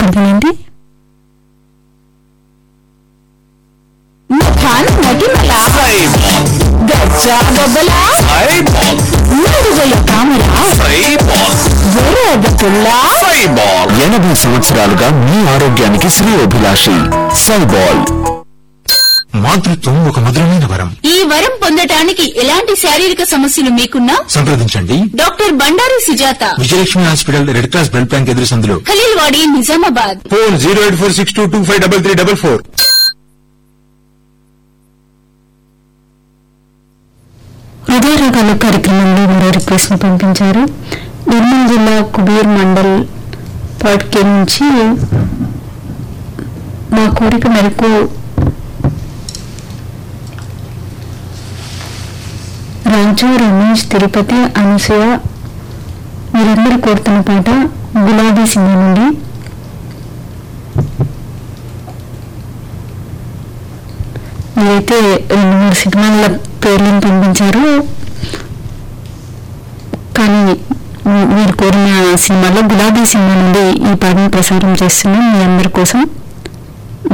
ఇప్పుడు వినండి ముఖాన్ మొటిమల గజ్జా గొబ్బల నడుగుల తామర బురద పుల్ల ఎనభై సంవత్సరాలుగా మీ ఆరోగ్యానికి శ్రేయోభిలాషి సైబాల్ మాతృత్వం ఒక మధురమైన వరం ఈ వరం పొందటానికి ఎలాంటి శారీరక సమస్యలు మీకున్నా సంప్రదించండి doctor Bandari Sujatha Vijayalakshmi hospital red cross blood bank ఎదురు సందులో Khaleelwadi Nizamabad phone zero eight four six two two five double three double four హృదయరోగాల కార్యక్రమంలో మరో రిక్వెస్ట్ ను పంపించారు నిర్మల్ జిల్లా కుబీర్ మండల్ పాట్కే నుంచి మా కోరిక మేరకు రాజు రమేష్ తిరుపతి అనసూయ మీరందరూ కోరుతున్న పాట గులాబీ సినిమా నుండి మీరైతే రెండు మూడు సినిమాల పేర్లను పంపించారు కానీ మీ- మీరు కోరిన సినిమాలో గులాబీ సినిమా నుండి ఈ పాటను ప్రసారం చేస్తున్నాం మీ అందరి కోసం